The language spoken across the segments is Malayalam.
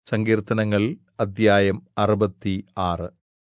സങ്കീർത്തനങ്ങൾ അദ്ധ്യായം അറുപത്തി ആറ്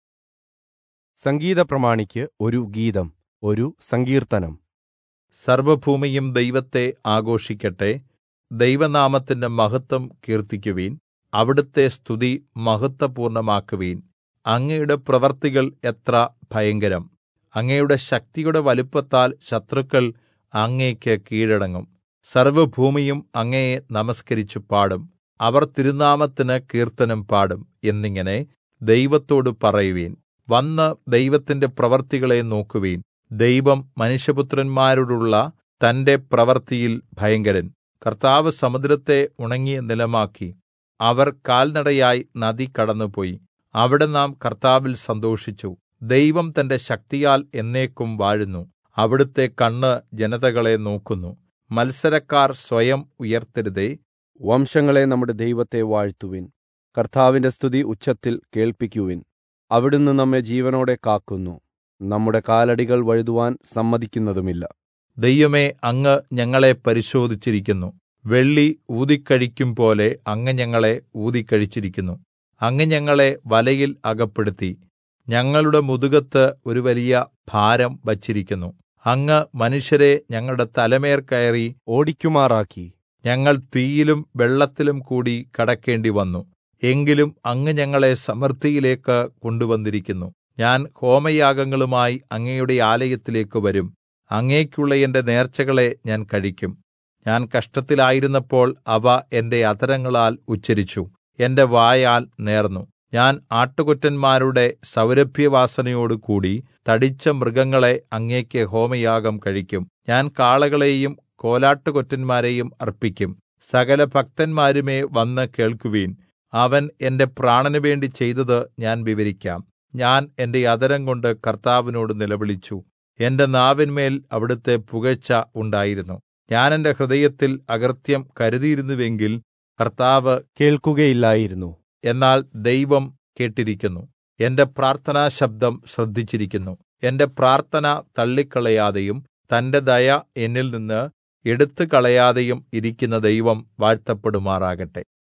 സംഗീത പ്രമാണിക്ക് ഒരു ഗീതം ഒരു സങ്കീർത്തനം സർവ്വഭൂമിയും ദൈവത്തെ ആഘോഷിക്കട്ടെ ദൈവനാമത്തിന്റെ മഹത്വം കീർത്തിക്കുവിൻ അവിടുത്തെ സ്തുതി മഹത്വപൂർണ്ണമാക്കുവിൻ അങ്ങയുടെ പ്രവൃത്തികൾ എത്ര ഭയങ്കരം അങ്ങയുടെ ശക്തിയുടെ വലുപ്പത്താൽ ശത്രുക്കൾ അങ്ങേക്ക് കീഴടങ്ങും സർവ്വഭൂമിയും അങ്ങയെ നമസ്കരിച്ചു പാടും അവർ തിരുനാമത്തിന് കീർത്തനം പാടും എന്നിങ്ങനെ ദൈവത്തോട് പറയുവിൻ വന്ന് ദൈവത്തിന്റെ പ്രവൃത്തികളെ നോക്കുവിൻ ദൈവം മനുഷ്യപുത്രന്മാരോടുള്ള തന്റെ പ്രവൃത്തിയിൽ ഭയങ്കരൻ കർത്താവ് സമുദ്രത്തെ ഉണങ്ങിയ നിലമാക്കി അവർ കാൽനടയായി നദി കടന്നുപോയി അവിടെ നാം കർത്താവിൽ സന്തോഷിച്ചു ദൈവം തന്റെ ശക്തിയാൽ എന്നേക്കും വാഴുന്നു അവിടുത്തെ കണ്ണ് ജനതകളെ നോക്കുന്നു മത്സരക്കാർ സ്വയം ഉയർത്തരുതേ വംശങ്ങളെ നമ്മുടെ ദൈവത്തെ വാഴ്ത്തുവിൻ കർത്താവിന്റെ സ്തുതി ഉച്ചത്തിൽ കേൾപ്പിക്കുവിൻ അവിടുന്ന് നമ്മെ ജീവനോടെ കാക്കുന്നു നമ്മുടെ കാലടികൾ വഴുതുവാൻ സമ്മതിക്കുന്നതുമില്ല ദൈവമേ അങ്ങ് ഞങ്ങളെ പരിശോധിച്ചിരിക്കുന്നു വെള്ളി ഊതിക്കഴിക്കും പോലെ അങ്ങ് ഞങ്ങളെ ഊതിക്കഴിച്ചിരിക്കുന്നു അങ്ങ് ഞങ്ങളെ വലയിൽ അകപ്പെടുത്തി ഞങ്ങളുടെ മുതുകത്ത് ഒരു വലിയ ഭാരം വച്ചിരിക്കുന്നു അങ്ങ് മനുഷ്യരെ ഞങ്ങളുടെ തലമേർ കയറി ഓടിക്കുമാറാക്കി ഞങ്ങൾ തീയിലും വെള്ളത്തിലും കൂടി കടക്കേണ്ടി വന്നു എങ്കിലും അങ്ങ് ഞങ്ങളെ സമൃദ്ധിയിലേക്ക് കൊണ്ടുവന്നിരിക്കുന്നു ഞാൻ ഹോമയാഗങ്ങളുമായി അങ്ങയുടെ ആലയത്തിലേക്ക് വരും അങ്ങേക്കുള്ള എന്റെ നേർച്ചകളെ ഞാൻ കഴിക്കും ഞാൻ കഷ്ടത്തിലായിരുന്നപ്പോൾ അവ എന്റെ അധരങ്ങളാൽ ഉച്ചരിച്ചു എന്റെ വായാൽ നേർന്നു ഞാൻ ആട്ടുകൊറ്റന്മാരുടെ സൗരഭ്യവാസനയോടുകൂടി തടിച്ച മൃഗങ്ങളെ അങ്ങേക്ക് ഹോമയാഗം കഴിക്കും ഞാൻ കാളകളെയും കോലാട്ടുകൊറ്റന്മാരെയും അർപ്പിക്കും സകല ഭക്തന്മാരുമേ വന്ന് കേൾക്കുവീൻ അവൻ എന്റെ പ്രാണന് വേണ്ടി ചെയ്തത് ഞാൻ വിവരിക്കാം ഞാൻ എന്റെ അധരം കൊണ്ട് കർത്താവിനോട് നിലവിളിച്ചു എന്റെ നാവിന്മേൽ അവിടുത്തെ പുകഴ്ച ഉണ്ടായിരുന്നു ഞാൻ എന്റെ ഹൃദയത്തിൽ അകൃത്യം കരുതിയിരുന്നുവെങ്കിൽ കർത്താവ് കേൾക്കുകയില്ലായിരുന്നു എന്നാൽ ദൈവം കേട്ടിരിക്കുന്നു എന്റെ പ്രാർത്ഥനാ ശബ്ദം ശ്രദ്ധിച്ചിരിക്കുന്നു എന്റെ പ്രാർത്ഥന തള്ളിക്കളയാതെയും തന്റെ ദയ എന്നിൽ നിന്ന് എടുത്തുകളയാതെയും ഇരിക്കുന്ന ദൈവം വാഴ്ത്തപ്പെടുമാറാകട്ടെ